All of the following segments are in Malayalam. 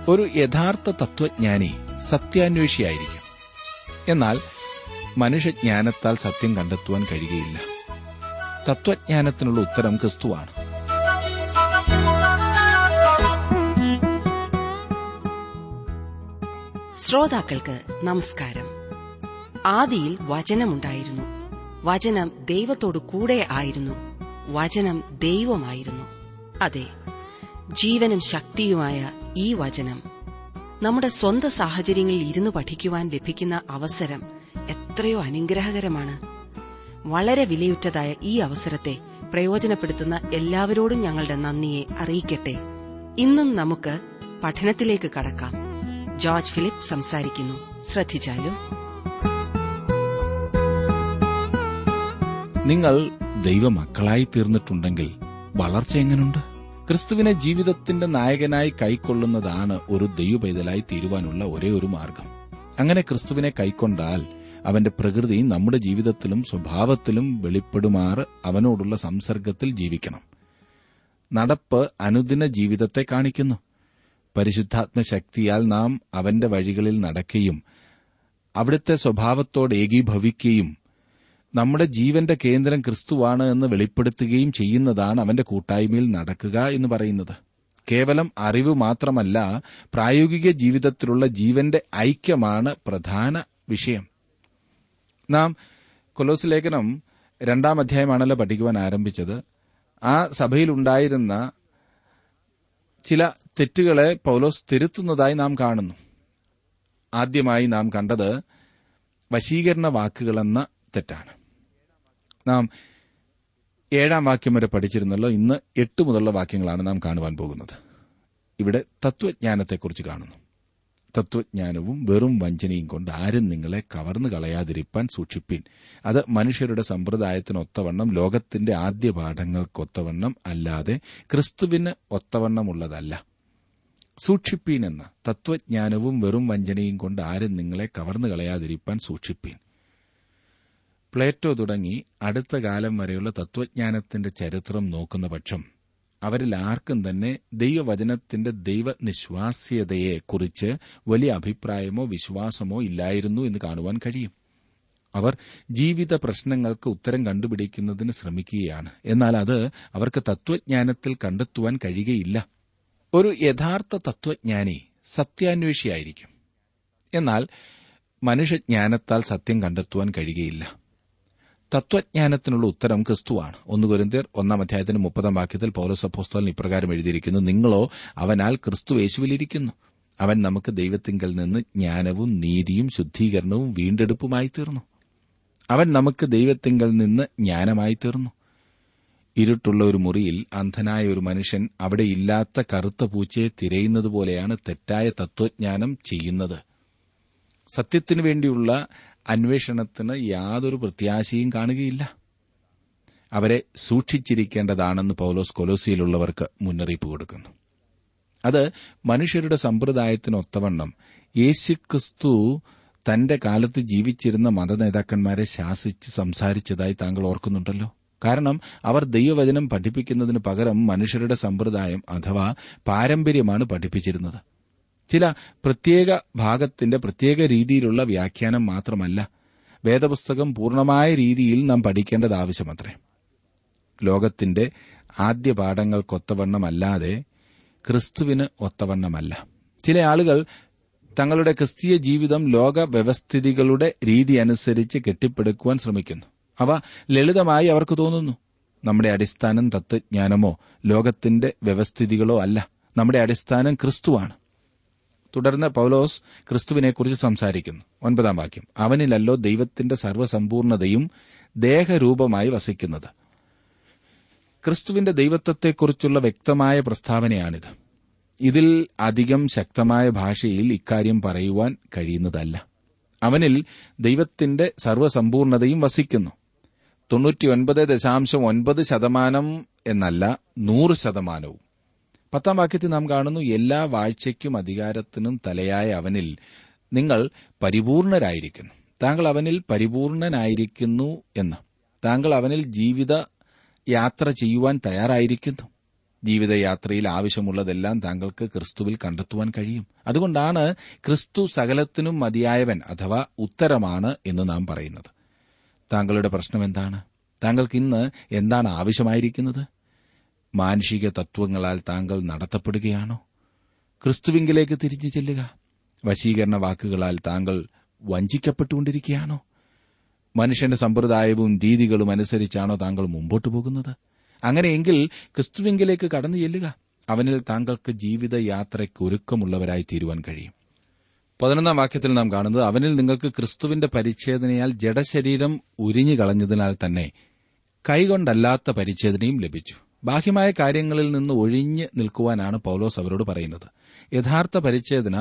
ഒരു യഥാർത്ഥ തത്വജ്ഞാനി സത്യാന്വേഷിയായിരിക്കും എന്നാൽ മനുഷ്യജ്ഞാനത്താൽ സത്യം കണ്ടെത്തുവാൻ കഴിയുകയില്ല തത്വജ്ഞാനത്തിനുള്ള ഉത്തരം ക്രിസ്തുവാണ് ശ്രോതാക്കൾക്ക് നമസ്കാരം ആദിയിൽ വചനമുണ്ടായിരുന്നു വചനം ദൈവത്തോടു കൂടെ ആയിരുന്നു വചനം ദൈവമായിരുന്നു അതെ ജീവനും ശക്തിയുമായ ഈ വചനം നമ്മുടെ സ്വന്തം സാഹചര്യങ്ങളിൽ ഇരുന്ന് പഠിക്കുവാൻ ലഭിക്കുന്ന അവസരം എത്രയോ അനുഗ്രഹകരമാണ് വളരെ വിലയുറ്റതായ ഈ അവസരത്തെ പ്രയോജനപ്പെടുത്തുന്ന എല്ലാവരോടും ഞങ്ങളുടെ നന്ദിയെ അറിയിക്കട്ടെ ഇന്നും നമുക്ക് പഠനത്തിലേക്ക് കടക്കാം ജോർജ് ഫിലിപ്പ് സംസാരിക്കുന്നു ശ്രദ്ധിച്ചാലും നിങ്ങൾ ദൈവമക്കളായി തീർന്നിട്ടുണ്ടെങ്കിൽ വളർച്ച എങ്ങനുണ്ട് ക്രിസ്തുവിനെ ജീവിതത്തിന്റെ നായകനായി കൈക്കൊള്ളുന്നതാണ് ഒരു ദൈവപൈതലായി തീരുവാനുള്ള ഒരേ ഒരു മാർഗം അങ്ങനെ ക്രിസ്തുവിനെ കൈക്കൊണ്ടാൽ അവന്റെ പ്രകൃതി നമ്മുടെ ജീവിതത്തിലും സ്വഭാവത്തിലും വെളിപ്പെടുമാറ് അവനോടുള്ള സംസർഗത്തിൽ ജീവിക്കണം നടപ്പ് അനുദിന ജീവിതത്തെ കാണിക്കുന്നു പരിശുദ്ധാത്മ ശക്തിയാൽ നാം അവന്റെ വഴികളിൽ നടക്കുകയും അവിടുത്തെ സ്വഭാവത്തോട് ഏകീഭവിക്കുകയും നമ്മുടെ ജീവന്റെ കേന്ദ്രം ക്രിസ്തുവാണ് എന്ന് വെളിപ്പെടുത്തുകയും ചെയ്യുന്നതാണ് അവന്റെ കൂട്ടായ്മയിൽ നടക്കുക എന്ന് പറയുന്നത് കേവലം അറിവ് മാത്രമല്ല പ്രായോഗിക ജീവിതത്തിലുള്ള ജീവന്റെ ഐക്യമാണ് പ്രധാന വിഷയം നാം കൊലോസ് ലേഖനം രണ്ടാം അധ്യായമാണല്ലോ പഠിക്കുവാൻ ആരംഭിച്ചത് ആ സഭയിലുണ്ടായിരുന്ന ചില തെറ്റുകളെ പൗലോസ് തിരുത്തുന്നതായി നാം കാണുന്നു ആദ്യമായി നാം കണ്ടത് വശീകരണ വാക്കുകളെന്ന തെറ്റാണ് നാം ഏഴാം വാക്യം വരെ പഠിച്ചിരുന്നല്ലോ ഇന്ന് എട്ട് മുതലുള്ള വാക്യങ്ങളാണ് നാം കാണുവാൻ പോകുന്നത് ഇവിടെ തത്വജ്ഞാനത്തെക്കുറിച്ച് കാണുന്നു തത്വജ്ഞാനവും വെറും വഞ്ചനയും കൊണ്ട് ആരും നിങ്ങളെ കവർന്നു കളയാതിരിപ്പാൻ സൂക്ഷിപ്പീൻ അത് മനുഷ്യരുടെ സമ്പ്രദായത്തിനൊത്തവണ്ണം ലോകത്തിന്റെ ആദ്യ പാഠങ്ങൾക്കൊത്തവണ്ണം അല്ലാതെ ക്രിസ്തുവിന് ഒത്തവണ്ണമുള്ളതല്ല സൂക്ഷിപ്പീനെന്ന് തത്വജ്ഞാനവും വെറും വഞ്ചനയും കൊണ്ട് ആരും നിങ്ങളെ കവർന്നു കളയാതിരിപ്പാൻ സൂക്ഷിപ്പീൻ പ്ലേറ്റോ തുടങ്ങി അടുത്ത കാലം വരെയുള്ള തത്വജ്ഞാനത്തിന്റെ ചരിത്രം നോക്കുന്ന പക്ഷം അവരിൽ ആർക്കും തന്നെ ദൈവവചനത്തിന്റെ ദൈവനിശ്വാസ്യതയെക്കുറിച്ച് വലിയ അഭിപ്രായമോ വിശ്വാസമോ ഇല്ലായിരുന്നു എന്ന് കാണുവാൻ കഴിയും അവർ ജീവിത പ്രശ്നങ്ങൾക്ക് ഉത്തരം കണ്ടുപിടിക്കുന്നതിന് ശ്രമിക്കുകയാണ് എന്നാൽ അത് അവർക്ക് തത്വജ്ഞാനത്തിൽ കണ്ടെത്തുവാൻ കഴിയുകയില്ല ഒരു യഥാർത്ഥ തത്വജ്ഞാനി സത്യാന്വേഷിയായിരിക്കും എന്നാൽ മനുഷ്യജ്ഞാനത്താൽ സത്യം കണ്ടെത്തുവാൻ കഴിയുകയില്ല തത്വജ്ഞാനത്തിനുള്ള ഉത്തരം ക്രിസ്തുവാണ് ഒന്ന് കുരിന്തിയർ ഒന്നാം അധ്യായത്തിന് മുപ്പതാം വാക്യത്തിൽ പൗലോസ് അപ്പോസ്തോലൻ ഇപ്രകാരം എഴുതിയിരിക്കുന്നു നിങ്ങളോ അവനാൽ ക്രിസ്തു യേശുവിലിരിക്കുന്നു അവൻ നമുക്ക് ദൈവത്തിങ്കൽ നിന്ന് ജ്ഞാനവും നീതിയും ശുദ്ധീകരണവും വീണ്ടെടുപ്പുമായി തീർന്നു അവൻ നമുക്ക് ദൈവത്തിങ്കൽ നിന്ന് ജ്ഞാനമായി തീർന്നു ഇരുട്ടുള്ള ഒരു മുറിയിൽ അന്ധനായ ഒരു മനുഷ്യൻ അവിടെ ഇല്ലാത്ത കറുത്ത പൂച്ചയെ തിരയുന്നത് പോലെയാണ് തെറ്റായ തത്വജ്ഞാനം ചെയ്യുന്നത് സത്യത്തിനു വേണ്ടിയുള്ള അന്വേഷണത്തിന് യാതൊരു പ്രത്യാശയും കാണുകയില്ല അവരെ സൂക്ഷിച്ചിരിക്കേണ്ടതാണെന്ന് പൌലോസ് കൊലോസിയിലുള്ളവർക്ക് മുന്നറിയിപ്പ് കൊടുക്കുന്നു അത് മനുഷ്യരുടെ സമ്പ്രദായത്തിനൊത്തവണ്ണം യേശുക്രിസ്തു തന്റെ കാലത്ത് ജീവിച്ചിരുന്ന മതനേതാക്കന്മാരെ ശാസിച്ച് സംസാരിച്ചതായി താങ്കൾ ഓർക്കുന്നുണ്ടല്ലോ കാരണം അവർ ദൈവവചനം പഠിപ്പിക്കുന്നതിന് പകരം മനുഷ്യരുടെ സമ്പ്രദായം അഥവാ പാരമ്പര്യമാണ് പഠിപ്പിച്ചിരുന്നത് ചില പ്രത്യേക ഭാഗത്തിന്റെ പ്രത്യേക രീതിയിലുള്ള വ്യാഖ്യാനം മാത്രമല്ല വേദപുസ്തകം പൂർണ്ണമായ രീതിയിൽ നാം പഠിക്കേണ്ടത് ആവശ്യമത്രേ ലോകത്തിന്റെ ആദ്യ പാഠങ്ങൾക്കൊത്തവണ്ണമല്ലാതെ ക്രിസ്തുവിന് ഒത്തവണ്ണമല്ല ചില ആളുകൾ തങ്ങളുടെ ക്രിസ്തീയ ജീവിതം ലോക വ്യവസ്ഥിതികളുടെ രീതി അനുസരിച്ച് കെട്ടിപ്പടുക്കുവാൻ ശ്രമിക്കുന്നു അവ ലളിതമായി അവർക്ക് തോന്നുന്നു നമ്മുടെ അടിസ്ഥാനം തത്വജ്ഞാനമോ ലോകത്തിന്റെ വ്യവസ്ഥിതികളോ അല്ല നമ്മുടെ അടിസ്ഥാനം ക്രിസ്തുവാണ് തുടർന്ന് പൌലോസ് ക്രിസ്തുവിനെക്കുറിച്ച് സംസാരിക്കുന്നു ഒൻപതാം വാക്യം അവനിലല്ലോ ദൈവത്തിന്റെ സർവ്വസമ്പൂർണതയും ദേഹരൂപമായി വസിക്കുന്നത് ക്രിസ്തുവിന്റെ ദൈവത്വത്തെക്കുറിച്ചുള്ള വ്യക്തമായ പ്രസ്താവനയാണിത് ഇതിൽ അധികം ശക്തമായ ഭാഷയിൽ ഇക്കാര്യം പറയുവാൻ കഴിയുന്നതല്ല അവനിൽ ദൈവത്തിന്റെ സർവ്വസമ്പൂർണതയും വസിക്കുന്നു തൊണ്ണൂറ്റിയൊൻപത് ദശാംശം ഒൻപത് ശതമാനം എന്നല്ല നൂറ് ശതമാനവും പത്താം വാക്യത്തിൽ നാം കാണുന്നു എല്ലാ വാഴ്ചയ്ക്കും അധികാരത്തിനും തലയായ അവനിൽ നിങ്ങൾ പരിപൂർണരായിരിക്കുന്നു താങ്കൾ അവനിൽ പരിപൂർണനായിരിക്കുന്നു എന്ന് താങ്കൾ അവനിൽ ജീവിത യാത്ര ചെയ്യുവാൻ തയ്യാറായിരിക്കുന്നു ജീവിതയാത്രയിൽ ആവശ്യമുള്ളതെല്ലാം താങ്കൾക്ക് ക്രിസ്തുവിൽ കണ്ടെത്തുവാൻ കഴിയും അതുകൊണ്ടാണ് ക്രിസ്തു സകലത്തിനും മതിയായവൻ അഥവാ ഉത്തരമാണ് എന്ന് നാം പറയുന്നത് താങ്കളുടെ പ്രശ്നം എന്താണ് താങ്കൾക്ക് ഇന്ന് എന്താണ് ആവശ്യമായിരിക്കുന്നത് മാനുഷിക തത്വങ്ങളാൽ താങ്കൾ നടത്തപ്പെടുകയാണോ ക്രിസ്തുവിങ്കിലേക്ക് തിരിച്ചു ചെല്ലുക വശീകരണ വാക്കുകളാൽ താങ്കൾ വഞ്ചിക്കപ്പെട്ടുകൊണ്ടിരിക്കുകയാണോ മനുഷ്യന്റെ സമ്പ്രദായവും രീതികളും അനുസരിച്ചാണോ താങ്കൾ മുമ്പോട്ടു പോകുന്നത് അങ്ങനെയെങ്കിൽ ക്രിസ്തുവിങ്കിലേക്ക് കടന്നു ചെല്ലുക അവനിൽ താങ്കൾക്ക് ജീവിതയാത്രയ്ക്ക് ഒരുക്കമുള്ളവരായി തീരുവാൻ കഴിയും പതിനൊന്നാം വാക്യത്തിൽ നാം കാണുന്നത് അവനിൽ നിങ്ങൾക്ക് ക്രിസ്തുവിന്റെ പരിച്ഛേദനയാൽ ജഡശരീരം ഉരിഞ്ഞു കളഞ്ഞതിനാൽ തന്നെ കൈകൊണ്ടല്ലാത്ത പരിച്ഛേദനയും ലഭിച്ചു ബാഹ്യമായ കാര്യങ്ങളിൽ നിന്ന് ഒഴിഞ്ഞ് നിൽക്കുവാനാണ് പൌലോസ് അവരോട് പറയുന്നത് യഥാർത്ഥ പരിച്ഛേദന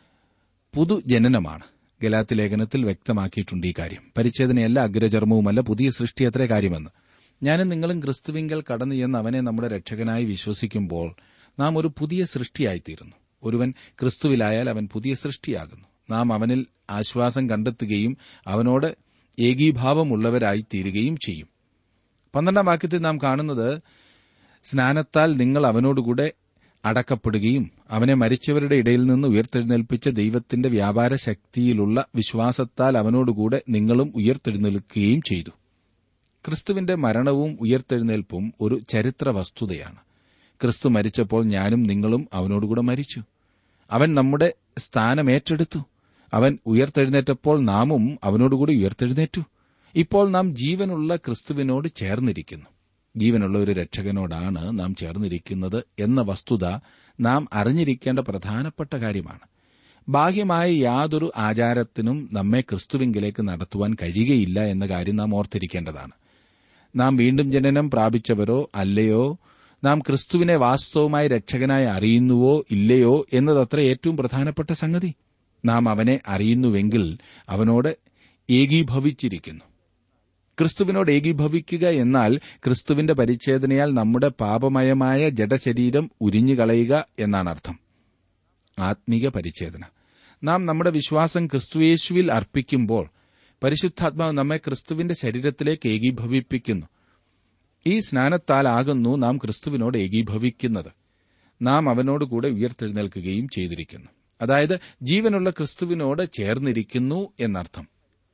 പുതുജനനമാണ് ഗലാത്തി ലേഖനത്തിൽ വ്യക്തമാക്കിയിട്ടുണ്ട് ഈ കാര്യം പരിച്ഛേദനയല്ല അഗ്രചർമ്മവുമല്ല പുതിയ സൃഷ്ടി അത്രേ കാര്യമെന്ന് ഞാനും നിങ്ങളും ക്രിസ്തുവിങ്കൽ കടന്നു ചെന്ന് അവനെ നമ്മുടെ രക്ഷകനായി വിശ്വസിക്കുമ്പോൾ നാം ഒരു പുതിയ സൃഷ്ടിയായിത്തീരുന്നു ഒരുവൻ ക്രിസ്തുവിലായാൽ അവൻ പുതിയ സൃഷ്ടിയാകുന്നു നാം അവനിൽ ആശ്വാസം കണ്ടെത്തുകയും അവനോട് ഏകീഭാവമുള്ളവരായി തീരുകയും ചെയ്യും പന്ത്രണ്ടാം വാക്യത്തിൽ നാം കാണുന്നത് സ്നാനത്താൽ നിങ്ങൾ അവനോടുകൂടെ അടക്കപ്പെടുകയും അവനെ മരിച്ചവരുടെ ഇടയിൽ നിന്ന് ഉയർത്തെഴുന്നേൽപ്പിച്ച ദൈവത്തിന്റെ വ്യാപാര ശക്തിയിലുള്ള വിശ്വാസത്താൽ അവനോടുകൂടെ നിങ്ങളും ഉയർത്തെഴുന്നേൽക്കുകയും ചെയ്തു ക്രിസ്തുവിന്റെ മരണവും ഉയർത്തെഴുന്നേൽപ്പും ഒരു ചരിത്ര വസ്തുതയാണ് ക്രിസ്തു മരിച്ചപ്പോൾ ഞാനും നിങ്ങളും അവനോടുകൂടെ മരിച്ചു അവൻ നമ്മുടെ സ്ഥാനം ഏറ്റെടുത്തു അവൻ ഉയർത്തെഴുന്നേറ്റപ്പോൾ നാമും അവനോടുകൂടി ഉയർത്തെഴുന്നേറ്റു ഇപ്പോൾ നാം ജീവനുള്ള ക്രിസ്തുവിനോട് ചേർന്നിരിക്കുന്നു ജീവനുള്ള ഒരു രക്ഷകനോടാണ് നാം ചേർന്നിരിക്കുന്നത് എന്ന വസ്തുത നാം അറിഞ്ഞിരിക്കേണ്ട പ്രധാനപ്പെട്ട കാര്യമാണ് ബാഹ്യമായ യാതൊരു ആചാരത്തിനും നമ്മെ ക്രിസ്തുവിങ്കിലേക്ക് നടത്തുവാൻ കഴിയുകയില്ല എന്ന കാര്യം നാം ഓർത്തിരിക്കേണ്ടതാണ് നാം വീണ്ടും ജനനം പ്രാപിച്ചവരോ അല്ലയോ നാം ക്രിസ്തുവിനെ വാസ്തവമായി രക്ഷകനായി അറിയുന്നുവോ ഇല്ലയോ എന്നതത്ര ഏറ്റവും പ്രധാനപ്പെട്ട സംഗതി നാം അവനെ അറിയുന്നുവെങ്കിൽ അവനോട് ഏകീഭവിച്ചിരിക്കുന്നു ക്രിസ്തുവിനോട് ഏകീഭവിക്കുക എന്നാൽ ക്രിസ്തുവിന്റെ പരിച്ഛേദനയാൽ നമ്മുടെ പാപമയമായ ജഡശരീരം ഉരിഞ്ഞുകളയുക എന്നാണ് അർത്ഥം ആത്മീക പരിച്ഛേദന നാം നമ്മുടെ വിശ്വാസം ക്രിസ്തുയേശുവിൽ അർപ്പിക്കുമ്പോൾ പരിശുദ്ധാത്മാവ് നമ്മെ ക്രിസ്തുവിന്റെ ശരീരത്തിലേക്ക് ഏകീഭവിപ്പിക്കുന്നു ഈ സ്നാനത്താലാകുന്നു നാം ക്രിസ്തുവിനോട് ഏകീഭവിക്കുന്നത് നാം അവനോടുകൂടെ ഉയർത്തെഴുന്നേൽക്കുകയും ചെയ്തിരിക്കുന്നു അതായത് ജീവനുള്ള ക്രിസ്തുവിനോട് ചേർന്നിരിക്കുന്നു എന്നർത്ഥം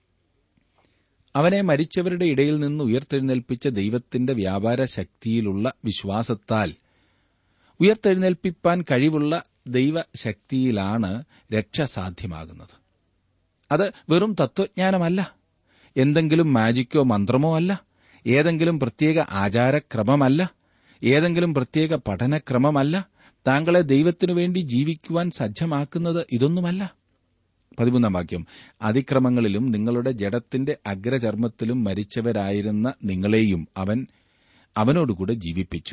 അവനെ മരിച്ചവരുടെ ഇടയിൽ നിന്ന് ഉയർത്തെഴുന്നേൽപ്പിച്ച ദൈവത്തിന്റെ വ്യാപാര ശക്തിയിലുള്ള വിശ്വാസത്താൽ ഉയർത്തെഴുന്നേൽപ്പിപ്പാൻ കഴിവുള്ള ദൈവശക്തിയിലാണ് രക്ഷ സാധ്യമാകുന്നത് അത് വെറും തത്വജ്ഞാനമല്ല എന്തെങ്കിലും മാജിക്കോ മന്ത്രമോ അല്ല ഏതെങ്കിലും പ്രത്യേക ആചാരക്രമമല്ല ഏതെങ്കിലും പ്രത്യേക പഠനക്രമമല്ല താങ്കളെ ദൈവത്തിനു വേണ്ടി ജീവിക്കുവാൻ സജ്ജമാക്കുന്നത് ഇതൊന്നുമല്ല പതിമൂന്നാം വാക്യം അതിക്രമങ്ങളിലും നിങ്ങളുടെ ജഡത്തിന്റെ അഗ്രചർമ്മത്തിലും മരിച്ചവരായിരുന്ന നിങ്ങളെയും അവൻ അവനോടുകൂടെ ജീവിപ്പിച്ചു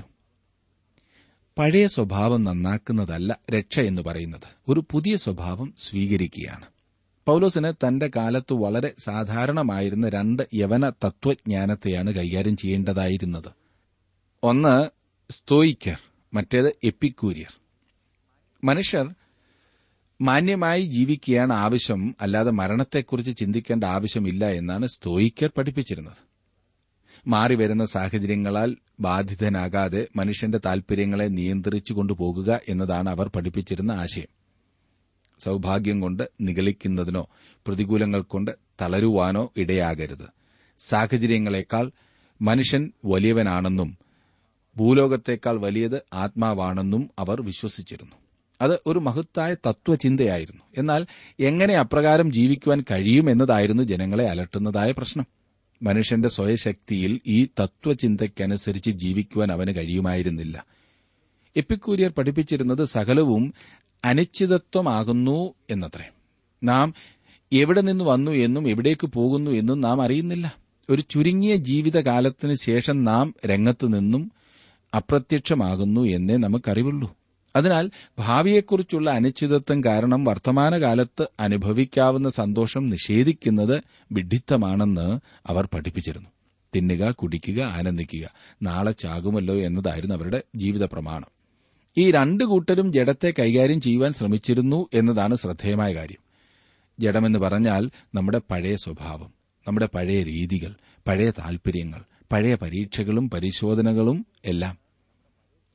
പഴയ സ്വഭാവം നന്നാക്കുന്നതല്ല രക്ഷ എന്ന് പറയുന്നത് ഒരു പുതിയ സ്വഭാവം സ്വീകരിക്കുകയാണ് പൌലോസിന് തന്റെ കാലത്ത് വളരെ സാധാരണമായിരുന്ന രണ്ട് യവന തത്വജ്ഞാനത്തെയാണ് കൈകാര്യം ചെയ്യേണ്ടതായിരുന്നത് ഒന്ന് സ്തോയിക്കർ മറ്റേത് എപ്പിക്കൂര്യർ മനുഷ്യർ മാന്യമായി ജീവിക്കുകയാണ് ആവശ്യം അല്ലാതെ മരണത്തെക്കുറിച്ച് ചിന്തിക്കേണ്ട ആവശ്യമില്ല എന്നാണ് സ്തോയിക്കർ പഠിപ്പിച്ചിരുന്നത് മാറിവരുന്ന സാഹചര്യങ്ങളാൽ ബാധിതനാകാതെ മനുഷ്യന്റെ താൽപര്യങ്ങളെ നിയന്ത്രിച്ചു കൊണ്ടുപോകുക എന്നതാണ് അവർ പഠിപ്പിച്ചിരുന്ന ആശയം സൌഭാഗ്യം കൊണ്ട് നിഗളിക്കുന്നതിനോ പ്രതികൂലങ്ങൾ കൊണ്ട് തളരുവാനോ ഇടയാകരുത് സാഹചര്യങ്ങളെക്കാൾ മനുഷ്യൻ വലിയവനാണെന്നും ഭൂലോകത്തേക്കാൾ വലിയത് ആത്മാവാണെന്നും അവർ വിശ്വസിച്ചിരുന്നു അത് ഒരു മഹത്തായ തത്വചിന്തയായിരുന്നു എന്നാൽ എങ്ങനെ അപ്രകാരം ജീവിക്കുവാൻ കഴിയും എന്നതായിരുന്നു ജനങ്ങളെ അലട്ടുന്നതായ പ്രശ്നം മനുഷ്യന്റെ സ്വയശക്തിയിൽ ഈ തത്വചിന്തയ്ക്കനുസരിച്ച് ജീവിക്കുവാൻ അവന് കഴിയുമായിരുന്നില്ല എപ്പിക്കൂരിയർ പഠിപ്പിച്ചിരുന്നത് സകലവും അനിശ്ചിതത്വമാകുന്നു എന്നത്രേ നാം എവിടെ നിന്ന് വന്നു എന്നും എവിടേക്ക് പോകുന്നു എന്നും നാം അറിയുന്നില്ല ഒരു ചുരുങ്ങിയ ജീവിതകാലത്തിന് ശേഷം നാം രംഗത്തു നിന്നും അപ്രത്യക്ഷമാകുന്നു എന്നേ നമുക്കറിവുള്ളൂ അതിനാൽ ഭാവിയെക്കുറിച്ചുള്ള അനിശ്ചിതത്വം കാരണം വർത്തമാനകാലത്ത് അനുഭവിക്കാവുന്ന സന്തോഷം നിഷേധിക്കുന്നത് വിഡ്ഢിത്തമാണെന്ന് അവർ പഠിപ്പിച്ചിരുന്നു തിന്നുക കുടിക്കുക ആനന്ദിക്കുക നാളെ ചാകുമല്ലോ എന്നതായിരുന്നു അവരുടെ ജീവിത പ്രമാണം ഈ രണ്ടു കൂട്ടരും ജഡത്തെ കൈകാര്യം ചെയ്യുവാൻ ശ്രമിച്ചിരുന്നു എന്നതാണ് ശ്രദ്ധേയമായ കാര്യം ജഡമെന്ന് പറഞ്ഞാൽ നമ്മുടെ പഴയ സ്വഭാവം നമ്മുടെ പഴയ രീതികൾ പഴയ താൽപര്യങ്ങൾ പഴയ പരീക്ഷകളും പരിശോധനകളും എല്ലാം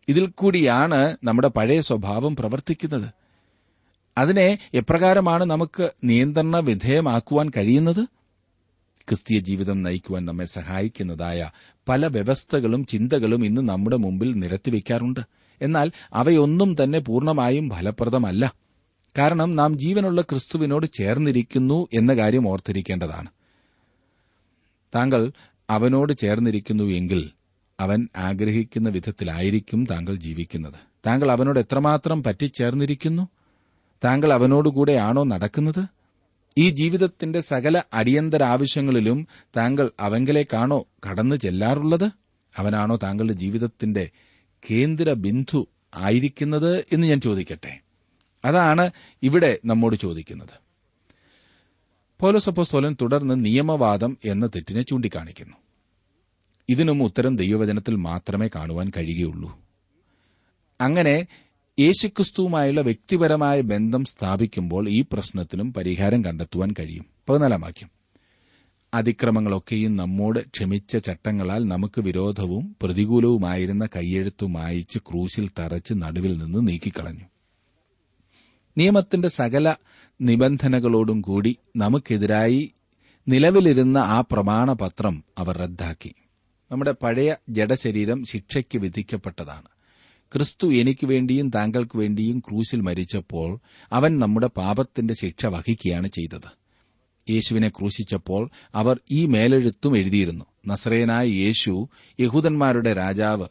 ഇതിൽ കൂടിയാണ് നമ്മുടെ പഴയ സ്വഭാവം പ്രവർത്തിക്കുന്നത് അതിനെ എപ്രകാരമാണ് നമുക്ക് നിയന്ത്രണ വിധേയമാക്കുവാൻ കഴിയുന്നത് ക്രിസ്തീയ ജീവിതം നയിക്കുവാൻ നമ്മെ സഹായിക്കുന്നതായ പല വ്യവസ്ഥകളും ചിന്തകളും ഇന്ന് നമ്മുടെ മുമ്പിൽ നിരത്തിവെക്കാറുണ്ട് എന്നാൽ അവയൊന്നും തന്നെ പൂർണ്ണമായും ഫലപ്രദമല്ല കാരണം നാം ജീവനുള്ള ക്രിസ്തുവിനോട് ചേർന്നിരിക്കുന്നു എന്ന കാര്യം ഓർത്തിരിക്കേണ്ടതാണ് താങ്കൾ അവനോട് ചേർന്നിരിക്കുന്നു എങ്കിൽ അവൻ ആഗ്രഹിക്കുന്ന വിധത്തിലായിരിക്കും താങ്കൾ ജീവിക്കുന്നത് താങ്കൾ അവനോട് എത്രമാത്രം പറ്റിച്ചേർന്നിരിക്കുന്നു താങ്കൾ അവനോടുകൂടെയാണോ നടക്കുന്നത് ഈ ജീവിതത്തിന്റെ സകല അടിയന്തര ആവശ്യങ്ങളിലും താങ്കൾ അവങ്കിലേക്കാണോ കടന്നു ചെല്ലാറുള്ളത് അവനാണോ താങ്കളുടെ ജീവിതത്തിന്റെ കേന്ദ്ര ബിന്ദു ആയിരിക്കുന്നത് എന്ന് ഞാൻ ചോദിക്കട്ടെ അതാണ് ഇവിടെ നമ്മോട് ചോദിക്കുന്നത് പോലോസപ്പോസ്തോലൻ തുടർന്ന് നിയമവാദം എന്ന തെറ്റിനെ ചൂണ്ടിക്കാണിക്കുന്നു ഇതിനും ഉത്തരം ദൈവവചനത്തിൽ മാത്രമേ കാണുവാൻ കഴിയുകയുള്ളൂ അങ്ങനെ യേശുക്രിസ്തുവുമായുള്ള വ്യക്തിപരമായ ബന്ധം സ്ഥാപിക്കുമ്പോൾ ഈ പ്രശ്നത്തിനും പരിഹാരം കണ്ടെത്തുവാൻ കഴിയും പതിനാലാം വാക്യം അതിക്രമങ്ങളൊക്കെയും നമ്മോട് ക്ഷമിച്ച ചട്ടങ്ങളാൽ നമുക്ക് വിരോധവും പ്രതികൂലവുമായിരുന്ന കൈയെഴുത്തു മായിച്ച് ക്രൂശിൽ തറച്ച് നടുവിൽ നിന്ന് നീക്കിക്കളഞ്ഞു നിയമത്തിന്റെ സകല നിബന്ധനകളോടും കൂടി നമുക്കെതിരായി നിലവിലിരുന്ന ആ പ്രമാണപത്രം അവർ റദ്ദാക്കി നമ്മുടെ പഴയ ജഡശരീരം ശിക്ഷയ്ക്ക് വിധിക്കപ്പെട്ടതാണ് ക്രിസ്തു എനിക്ക് വേണ്ടിയും താങ്കൾക്ക് വേണ്ടിയും ക്രൂശിൽ മരിച്ചപ്പോൾ അവൻ നമ്മുടെ പാപത്തിന്റെ ശിക്ഷ വഹിക്കുകയാണ് ചെയ്തത് യേശുവിനെ ക്രൂശിച്ചപ്പോൾ അവർ ഈ മേലെഴുത്തും എഴുതിയിരുന്നു നസ്രയനായ യേശു യഹൂദന്മാരുടെ രാജാവ്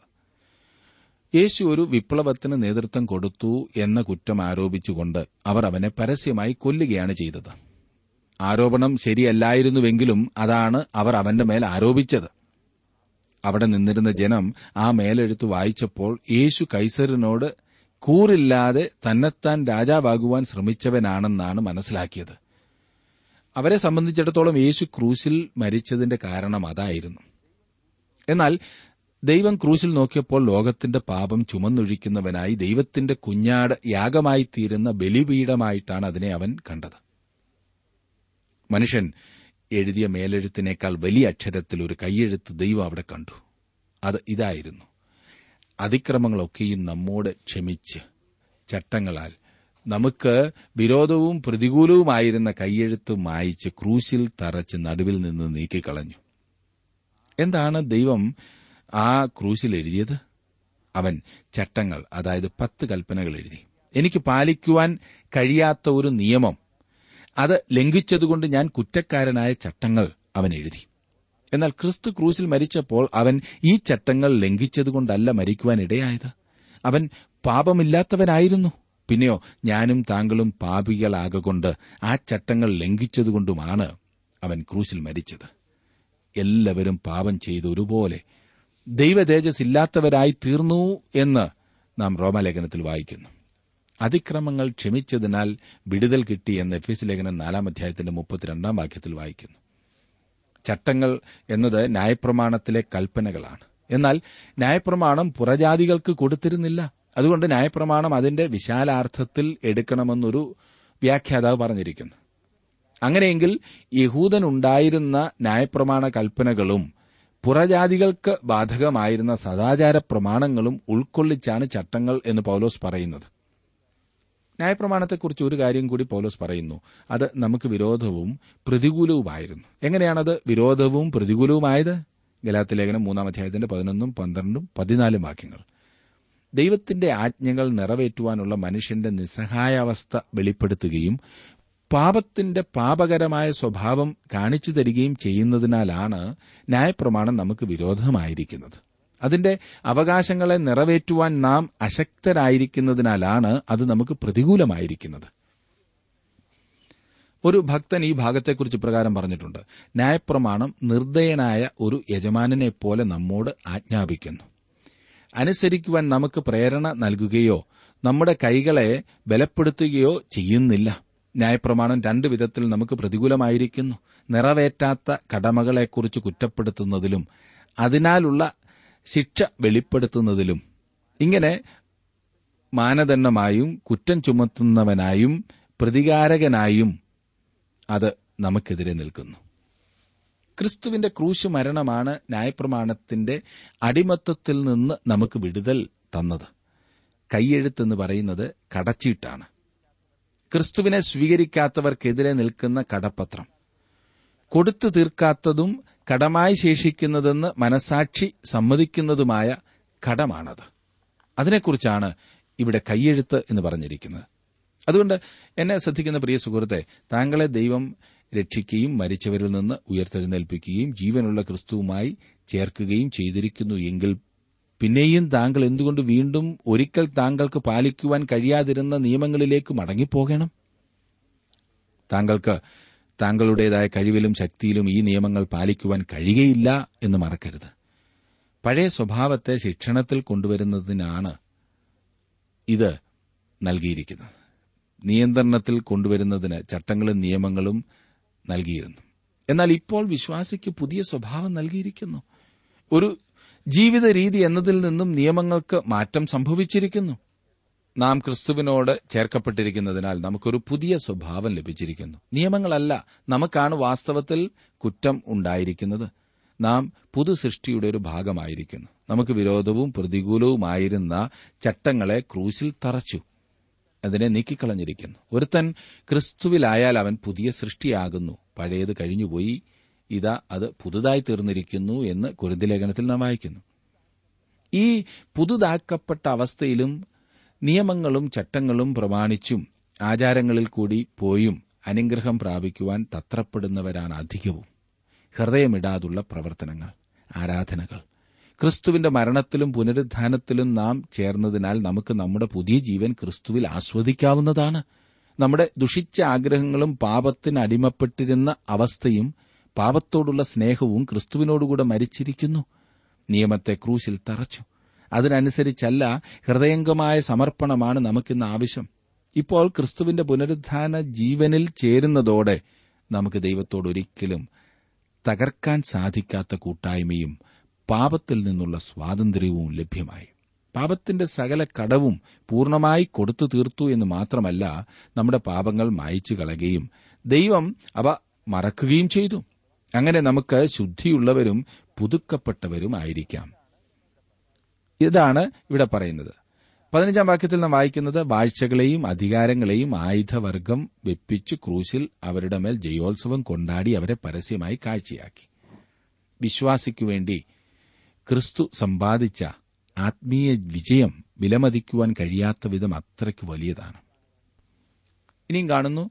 യേശു ഒരു വിപ്ലവത്തിന് നേതൃത്വം കൊടുത്തു എന്ന കുറ്റം ആരോപിച്ചുകൊണ്ട് അവർ അവനെ പരസ്യമായി കൊല്ലുകയാണ് ചെയ്തത് ആരോപണം ശരിയല്ലായിരുന്നുവെങ്കിലും അതാണ് അവർ അവന്റെ മേൽ ആരോപിച്ചത് അവിടെ നിന്നിരുന്ന ജനം ആ മേലെഴുത്ത് വായിച്ചപ്പോൾ യേശു കൈസറിനോട് കൂറില്ലാതെ തന്നെത്താൻ രാജാവാകുവാൻ ശ്രമിച്ചവനാണെന്നാണ് മനസ്സിലാക്കിയത് അവരെ സംബന്ധിച്ചിടത്തോളം യേശു ക്രൂശിൽ മരിച്ചതിന്റെ കാരണം അതായിരുന്നു എന്നാൽ ദൈവം ക്രൂശിൽ നോക്കിയപ്പോൾ ലോകത്തിന്റെ പാപം ചുമന്നൊഴിക്കുന്നവനായി ദൈവത്തിന്റെ കുഞ്ഞാട് യാഗമായി തീരുന്ന ബലിപീഠമായിട്ടാണ് അതിനെ അവൻ കണ്ടത് മനുഷ്യൻ എഴുതിയ മേലെഴുത്തിനേക്കാൾ വലിയ അക്ഷരത്തിൽ ഒരു കൈയെഴുത്ത് ദൈവം അവിടെ കണ്ടു അത് ഇതായിരുന്നു അതിക്രമങ്ങളൊക്കെയും നമ്മോട് ക്ഷമിച്ച് ചട്ടങ്ങളാൽ നമുക്ക് വിരോധവും പ്രതികൂലവുമായിരുന്ന കൈയെഴുത്ത് മായിച്ച് ക്രൂശിൽ തറച്ച് നടുവിൽ നിന്ന് നീക്കിക്കളഞ്ഞു എന്താണ് ദൈവം ആ ക്രൂശിൽ എഴുതിയത് അവൻ ചട്ടങ്ങൾ അതായത് പത്ത് കൽപ്പനകൾ എഴുതി എനിക്ക് പാലിക്കുവാൻ കഴിയാത്ത ഒരു നിയമം അത് ലംഘിച്ചതുകൊണ്ട് ഞാൻ കുറ്റക്കാരനായ ചട്ടങ്ങൾ അവൻ എഴുതി എന്നാൽ ക്രിസ്തു ക്രൂശിൽ മരിച്ചപ്പോൾ അവൻ ഈ ചട്ടങ്ങൾ ലംഘിച്ചതുകൊണ്ടല്ല മരിക്കുവാൻ ഇടയായത് അവൻ പാപമില്ലാത്തവനായിരുന്നു പിന്നെയോ ഞാനും താങ്കളും പാപികളാകൊണ്ട് ആ ചട്ടങ്ങൾ ലംഘിച്ചതുകൊണ്ടുമാണ് അവൻ ക്രൂശിൽ മരിച്ചത് എല്ലാവരും പാപം ചെയ്ത് ഒരുപോലെ ദൈവതേജസ് ഇല്ലാത്തവരായി തീർന്നു എന്ന് നാം റോമാലേഖനത്തിൽ വായിക്കുന്നു അതിക്രമങ്ങൾ ക്ഷമിച്ചതിനാൽ വിടുതൽ കിട്ടി എന്ന് എഫ് എസ് ലേഖനം നാലാം അധ്യായത്തിന്റെ മുപ്പത്തിരണ്ടാം വാക്യത്തിൽ വായിക്കുന്നു ചട്ടങ്ങൾ എന്നത് ന്യായപ്രമാണത്തിലെ കൽപ്പനകളാണ് എന്നാൽ ന്യായപ്രമാണം പുറജാതികൾക്ക് കൊടുത്തിരുന്നില്ല അതുകൊണ്ട് ന്യായപ്രമാണം അതിന്റെ വിശാലാർത്ഥത്തിൽ എടുക്കണമെന്നൊരു വ്യാഖ്യാതാവ് പറഞ്ഞിരിക്കുന്നു അങ്ങനെയെങ്കിൽ യഹൂദനുണ്ടായിരുന്ന ന്യായപ്രമാണ കൽപ്പനകളും പുറജാതികൾക്ക് ബാധകമായിരുന്ന സദാചാര പ്രമാണങ്ങളും ഉൾക്കൊള്ളിച്ചാണ് ചട്ടങ്ങൾ എന്ന് പൌലോസ് പറയുന്നത് ന്യായപ്രമാണത്തെക്കുറിച്ച് ഒരു കാര്യം കൂടി പൌലോസ് പറയുന്നു അത് നമുക്ക് വിരോധവും പ്രതികൂലവുമായിരുന്നു എങ്ങനെയാണത് വിരോധവും പ്രതികൂലവുമായത് ഗലാത്തി ലേഖനം മൂന്നാം അധ്യായത്തിന്റെ പതിനൊന്നും പന്ത്രണ്ടും പതിനാലും വാക്യങ്ങൾ ദൈവത്തിന്റെ ആജ്ഞകൾ നിറവേറ്റുവാനുള്ള മനുഷ്യന്റെ നിസ്സഹായാവസ്ഥ വെളിപ്പെടുത്തുകയും പാപത്തിന്റെ പാപകരമായ സ്വഭാവം കാണിച്ചു തരികയും ചെയ്യുന്നതിനാലാണ് ന്യായപ്രമാണം നമുക്ക് വിരോധമായിരിക്കുന്നത് അതിന്റെ അവകാശങ്ങളെ നിറവേറ്റുവാൻ നാം അശക്തരായിരിക്കുന്നതിനാലാണ് അത് നമുക്ക് പ്രതികൂലമായിരിക്കുന്നത് ഒരു ഭക്തൻ ഈ ഭാഗത്തെക്കുറിച്ച് പ്രകാരം പറഞ്ഞിട്ടുണ്ട് ന്യായപ്രമാണം നിർദ്ദയനായ ഒരു യജമാനനെ പോലെ നമ്മോട് ആജ്ഞാപിക്കുന്നു അനുസരിക്കുവാൻ നമുക്ക് പ്രേരണ നൽകുകയോ നമ്മുടെ കൈകളെ ബലപ്പെടുത്തുകയോ ചെയ്യുന്നില്ല ന്യായപ്രമാണം രണ്ട് വിധത്തിൽ നമുക്ക് പ്രതികൂലമായിരിക്കുന്നു നിറവേറ്റാത്ത കടമകളെക്കുറിച്ച് കുറ്റപ്പെടുത്തുന്നതിലും അതിനാലുള്ള ശിക്ഷ വെളിപ്പെടുത്തുന്നതിലും ഇങ്ങനെ മാനദണ്ഡമായും കുറ്റം ചുമത്തുന്നവനായും പ്രതികാരകനായും അത് നമുക്കെതിരെ നിൽക്കുന്നു ക്രിസ്തുവിന്റെ ക്രൂശ് മരണമാണ് ന്യായപ്രമാണത്തിന്റെ അടിമത്വത്തിൽ നിന്ന് നമുക്ക് വിടുതൽ തന്നത് കൈയെഴുത്തെന്ന് പറയുന്നത് കടച്ചീട്ടാണ് ക്രിസ്തുവിനെ സ്വീകരിക്കാത്തവർക്കെതിരെ നിൽക്കുന്ന കടപ്പത്രം കൊടുത്തു തീർക്കാത്തതും കടമായി ശേഷിക്കുന്നതെന്ന് മനസാക്ഷി സമ്മതിക്കുന്നതുമായ കടമാണത് അതിനെക്കുറിച്ചാണ് ഇവിടെ കൈയെഴുത്ത് എന്ന് പറഞ്ഞിരിക്കുന്നത് അതുകൊണ്ട് എന്നെ ശ്രദ്ധിക്കുന്ന പ്രിയ സുഹൃത്തെ താങ്കളെ ദൈവം രക്ഷിക്കുകയും മരിച്ചവരിൽ നിന്ന് ഉയർത്തെഴുന്നേൽപ്പിക്കുകയും ജീവനുള്ള ക്രിസ്തുവുമായി ചേർക്കുകയും ചെയ്തിരിക്കുന്നു എങ്കിൽ പിന്നെയും താങ്കൾ എന്തുകൊണ്ട് വീണ്ടും ഒരിക്കൽ താങ്കൾക്ക് പാലിക്കുവാൻ കഴിയാതിരുന്ന നിയമങ്ങളിലേക്ക് മടങ്ങിപ്പോകണം താങ്കൾക്ക് താങ്കളുടേതായ കഴിവിലും ശക്തിയിലും ഈ നിയമങ്ങൾ പാലിക്കുവാൻ കഴിയുകയില്ല എന്ന് മറക്കരുത് പഴയ സ്വഭാവത്തെ ശിക്ഷണത്തിൽ കൊണ്ടുവരുന്നതിനാണ് ഇത് നൽകിയിരിക്കുന്നത് നിയന്ത്രണത്തിൽ കൊണ്ടുവരുന്നതിന് ചട്ടങ്ങളും നിയമങ്ങളും നൽകിയിരുന്നു എന്നാൽ ഇപ്പോൾ വിശ്വാസിക്ക് പുതിയ സ്വഭാവം നൽകിയിരിക്കുന്നു ഒരു ജീവിത രീതി എന്നതിൽ നിന്നും നിയമങ്ങൾക്ക് മാറ്റം സംഭവിച്ചിരിക്കുന്നു നാം ക്രിസ്തുവിനോട് ചേർക്കപ്പെട്ടിരിക്കുന്നതിനാൽ നമുക്കൊരു പുതിയ സ്വഭാവം ലഭിച്ചിരിക്കുന്നു നിയമങ്ങളല്ല നമുക്കാണ് വാസ്തവത്തിൽ കുറ്റം ഉണ്ടായിരിക്കുന്നത് നാം പുതു സൃഷ്ടിയുടെ ഒരു ഭാഗമായിരിക്കുന്നു നമുക്ക് വിരോധവും പ്രതികൂലവുമായിരുന്ന ചട്ടങ്ങളെ ക്രൂശിൽ തറച്ചു അതിനെ നീക്കിക്കളഞ്ഞിരിക്കുന്നു ഒരുത്തൻ ക്രിസ്തുവിലായാൽ അവൻ പുതിയ സൃഷ്ടിയാകുന്നു പഴയത് കഴിഞ്ഞുപോയി ഇതാ അത് പുതുതായി തീർന്നിരിക്കുന്നു എന്ന് കുരുതിലേഖനത്തിൽ നാം വായിക്കുന്നു ഈ പുതുതാക്കപ്പെട്ട അവസ്ഥയിലും നിയമങ്ങളും ചട്ടങ്ങളും പ്രമാണിച്ചും ആചാരങ്ങളിൽ കൂടി പോയും അനുഗ്രഹം പ്രാപിക്കുവാൻ തത്രപ്പെടുന്നവരാണ് അധികവും ഹൃദയമിടാതുള്ള പ്രവർത്തനങ്ങൾ ആരാധനകൾ ക്രിസ്തുവിന്റെ മരണത്തിലും പുനരുദ്ധാനത്തിലും നാം ചേർന്നതിനാൽ നമുക്ക് നമ്മുടെ പുതിയ ജീവൻ ക്രിസ്തുവിൽ ആസ്വദിക്കാവുന്നതാണ് നമ്മുടെ ദുഷിച്ച ആഗ്രഹങ്ങളും പാപത്തിന് അടിമപ്പെട്ടിരുന്ന അവസ്ഥയും പാപത്തോടുള്ള സ്നേഹവും ക്രിസ്തുവിനോടുകൂടെ മരിച്ചിരിക്കുന്നു നിയമത്തെ ക്രൂശിൽ തറച്ചു അതിനനുസരിച്ചല്ല ഹൃദയംഗമായ സമർപ്പണമാണ് നമുക്കിന്ന് ആവശ്യം ഇപ്പോൾ ക്രിസ്തുവിന്റെ പുനരുദ്ധാന ജീവനിൽ ചേരുന്നതോടെ നമുക്ക് ദൈവത്തോട് ഒരിക്കലും തകർക്കാൻ സാധിക്കാത്ത കൂട്ടായ്മയും പാപത്തിൽ നിന്നുള്ള സ്വാതന്ത്ര്യവും ലഭ്യമായി പാപത്തിന്റെ സകല കടവും പൂർണ്ണമായി കൊടുത്തു തീർത്തു എന്ന് മാത്രമല്ല നമ്മുടെ പാപങ്ങൾ മായച്ചു കളയുകയും ദൈവം അവ മറക്കുകയും ചെയ്തു അങ്ങനെ നമുക്ക് ശുദ്ധിയുള്ളവരും പുതുക്കപ്പെട്ടവരുമായിരിക്കാം ഇതാണ് ഇവിടെ പറയുന്നത് പതിനഞ്ചാം വാക്യത്തിൽ നാം വായിക്കുന്നത് വാഴ്ചകളെയും അധികാരങ്ങളെയും ആയുധവർഗം വെപ്പിച്ച് ക്രൂശിൽ അവരുടെ മേൽ ജയോത്സവം കൊണ്ടാടി അവരെ പരസ്യമായി കാഴ്ചയാക്കി വിശ്വാസിക്കുവേണ്ടി ക്രിസ്തു സമ്പാദിച്ച ആത്മീയ വിജയം വിലമതിക്കുവാൻ കഴിയാത്ത വിധം അത്രയ്ക്ക് വലിയതാണ് ഇനിയും കാണുന്നു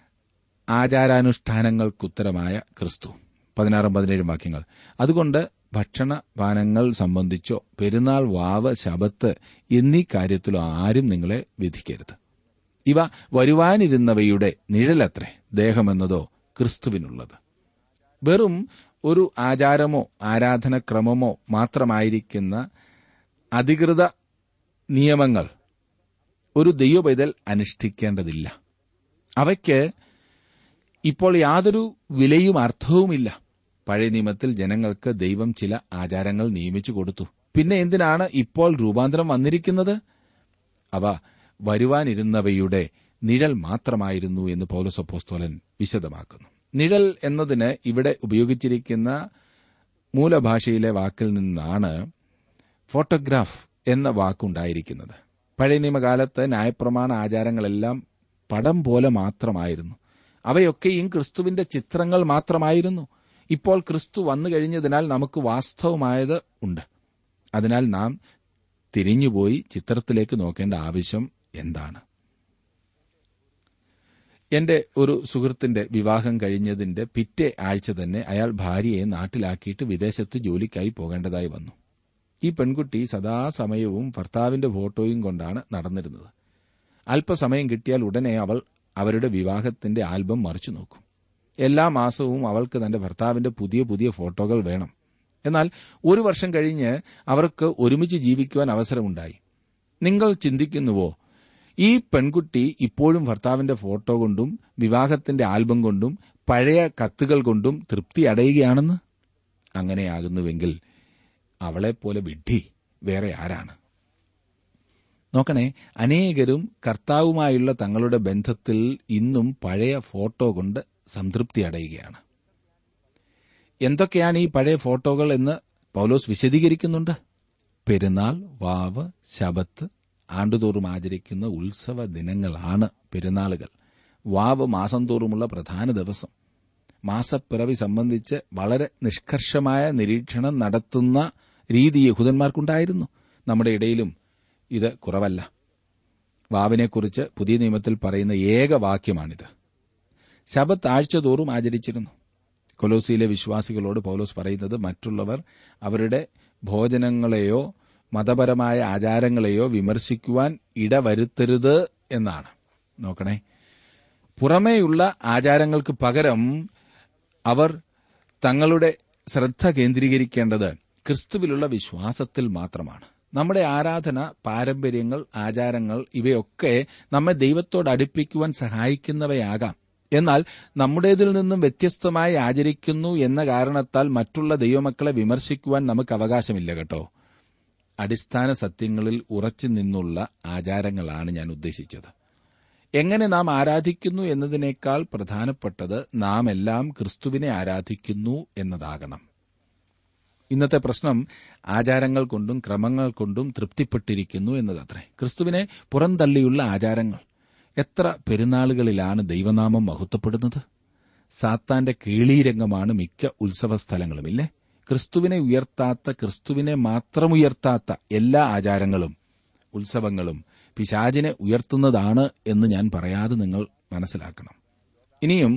ആചാരാനുഷ്ഠാനങ്ങൾക്കുത്തരമായ ക്രിസ്തു പതിനാറും പതിനേഴും വാക്യങ്ങൾ അതുകൊണ്ട് ഭക്ഷണപാനങ്ങൾ സംബന്ധിച്ചോ പെരുന്നാൾ വാവ് ശബത്ത് എന്നീ കാര്യത്തിലോ ആരും നിങ്ങളെ വിധിക്കരുത് ഇവ വരുവാനിരുന്നവയുടെ നിഴലത്രേ ദേഹമെന്നതോ ക്രിസ്തുവിനുള്ളത് വെറും ഒരു ആചാരമോ ആരാധനക്രമമോ മാത്രമായിരിക്കുന്ന അധികൃത നിയമങ്ങൾ ഒരു ദൈവപൈതൽ അനുഷ്ഠിക്കേണ്ടതില്ല അവയ്ക്ക് ഇപ്പോൾ യാതൊരു വിലയും അർത്ഥവുമില്ല പഴയ നിയമത്തിൽ ജനങ്ങൾക്ക് ദൈവം ചില ആചാരങ്ങൾ നിയമിച്ചു കൊടുത്തു പിന്നെ എന്തിനാണ് ഇപ്പോൾ രൂപാന്തരം വന്നിരിക്കുന്നത് അവ വരുവാനിരുന്നവയുടെ നിഴൽ മാത്രമായിരുന്നു എന്ന് പൗലസപ്പോസ്തോലൻ വിശദമാക്കുന്നു നിഴൽ എന്നതിന് ഇവിടെ ഉപയോഗിച്ചിരിക്കുന്ന മൂലഭാഷയിലെ വാക്കിൽ നിന്നാണ് ഫോട്ടോഗ്രാഫ് എന്ന വാക്കുണ്ടായിരിക്കുന്നത് പഴയ നിയമകാലത്ത് ന്യായപ്രമാണ ആചാരങ്ങളെല്ലാം പടം പോലെ മാത്രമായിരുന്നു അവയൊക്കെയും ക്രിസ്തുവിന്റെ ചിത്രങ്ങൾ മാത്രമായിരുന്നു ഇപ്പോൾ ക്രിസ്തു വന്നു കഴിഞ്ഞതിനാൽ നമുക്ക് വാസ്തവമായത് ഉണ്ട് അതിനാൽ നാം തിരിഞ്ഞുപോയി ചിത്രത്തിലേക്ക് നോക്കേണ്ട ആവശ്യം എന്താണ് എന്റെ ഒരു സുഹൃത്തിന്റെ വിവാഹം കഴിഞ്ഞതിന്റെ പിറ്റേ ആഴ്ച തന്നെ അയാൾ ഭാര്യയെ നാട്ടിലാക്കിയിട്ട് വിദേശത്ത് ജോലിക്കായി പോകേണ്ടതായി വന്നു ഈ പെൺകുട്ടി സദാസമയവും ഭർത്താവിന്റെ ഫോട്ടോയും കൊണ്ടാണ് നടന്നിരുന്നത് അല്പസമയം കിട്ടിയാൽ ഉടനെ അവൾ അവരുടെ വിവാഹത്തിന്റെ ആൽബം മറിച്ചു നോക്കും എല്ലാ മാസവും അവൾക്ക് തന്റെ ഭർത്താവിന്റെ പുതിയ പുതിയ ഫോട്ടോകൾ വേണം എന്നാൽ ഒരു വർഷം കഴിഞ്ഞ് അവർക്ക് ഒരുമിച്ച് ജീവിക്കുവാൻ അവസരമുണ്ടായി നിങ്ങൾ ചിന്തിക്കുന്നുവോ ഈ പെൺകുട്ടി ഇപ്പോഴും ഭർത്താവിന്റെ ഫോട്ടോ കൊണ്ടും വിവാഹത്തിന്റെ ആൽബം കൊണ്ടും പഴയ കത്തുകൾ കൊണ്ടും തൃപ്തി അടയുകയാണെന്ന് അങ്ങനെയാകുന്നുവെങ്കിൽ അവളെപ്പോലെ വിഡ്ഢി വേറെ ആരാണ് നോക്കണേ അനേകരും കർത്താവുമായുള്ള തങ്ങളുടെ ബന്ധത്തിൽ ഇന്നും പഴയ ഫോട്ടോ കൊണ്ട് സംതൃപ്തി അടയുകയാണ് എന്തൊക്കെയാണ് ഈ പഴയ ഫോട്ടോകൾ എന്ന് പൗലോസ് വിശദീകരിക്കുന്നുണ്ട് പെരുന്നാൾ വാവ് ശബത്ത് ആണ്ടുതോറും ആചരിക്കുന്ന ഉത്സവ ദിനങ്ങളാണ് പെരുന്നാളുകൾ വാവ് മാസം തോറുമുള്ള പ്രധാന ദിവസം മാസപ്പിറവി സംബന്ധിച്ച് വളരെ നിഷ്കർഷമായ നിരീക്ഷണം നടത്തുന്ന രീതി യഹൂദന്മാർക്കുണ്ടായിരുന്നു നമ്മുടെ ഇടയിലും ഇത് കുറവല്ല വാവിനെക്കുറിച്ച് പുതിയ നിയമത്തിൽ പറയുന്ന ഏക വാക്യമാണിത് ശബത്ത് ആഴ്ചതോറും ആചരിച്ചിരുന്നു കൊലോസിയിലെ വിശ്വാസികളോട് പൗലോസ് പറയുന്നത് മറ്റുള്ളവർ അവരുടെ ഭോജനങ്ങളെയോ മതപരമായ ആചാരങ്ങളെയോ വിമർശിക്കുവാൻ ഇടവരുത്തരുത് എന്നാണ് നോക്കണേ പുറമേയുള്ള ആചാരങ്ങൾക്ക് പകരം അവർ തങ്ങളുടെ ശ്രദ്ധ കേന്ദ്രീകരിക്കേണ്ടത് ക്രിസ്തുവിലുള്ള വിശ്വാസത്തിൽ മാത്രമാണ് നമ്മുടെ ആരാധന പാരമ്പര്യങ്ങൾ ആചാരങ്ങൾ ഇവയൊക്കെ നമ്മെ ദൈവത്തോട് അടുപ്പിക്കുവാൻ സഹായിക്കുന്നവയാകാം എന്നാൽ നമ്മുടേതിൽ നിന്നും വ്യത്യസ്തമായി ആചരിക്കുന്നു എന്ന കാരണത്താൽ മറ്റുള്ള ദൈവമക്കളെ വിമർശിക്കുവാൻ നമുക്ക് അവകാശമില്ല കേട്ടോ അടിസ്ഥാന സത്യങ്ങളിൽ ഉറച്ചു നിന്നുള്ള ആചാരങ്ങളാണ് ഞാൻ ഉദ്ദേശിച്ചത് എങ്ങനെ നാം ആരാധിക്കുന്നു എന്നതിനേക്കാൾ പ്രധാനപ്പെട്ടത് നാം എല്ലാം ക്രിസ്തുവിനെ ആരാധിക്കുന്നു എന്നതാകണം ഇന്നത്തെ പ്രശ്നം ആചാരങ്ങൾ കൊണ്ടും ക്രമങ്ങൾ കൊണ്ടും തൃപ്തിപ്പെട്ടിരിക്കുന്നു എന്നതത്രേ ക്രിസ്തുവിനെ പുറന്തള്ളിയുള്ള ആചാരങ്ങൾ എത്ര പെരുന്നാളുകളിലാണ് ദൈവനാമം മഹത്വപ്പെടുന്നത് സാത്താന്റെ കേളീരംഗമാണ് മിക്ക ഉത്സവ സ്ഥലങ്ങളുമില്ലേ ക്രിസ്തുവിനെ ഉയർത്താത്ത ക്രിസ്തുവിനെ മാത്രം ഉയർത്താത്ത എല്ലാ ആചാരങ്ങളും ഉത്സവങ്ങളും പിശാചിനെ ഉയർത്തുന്നതാണ് എന്ന് ഞാൻ പറയാതെ നിങ്ങൾ മനസ്സിലാക്കണം ഇനിയും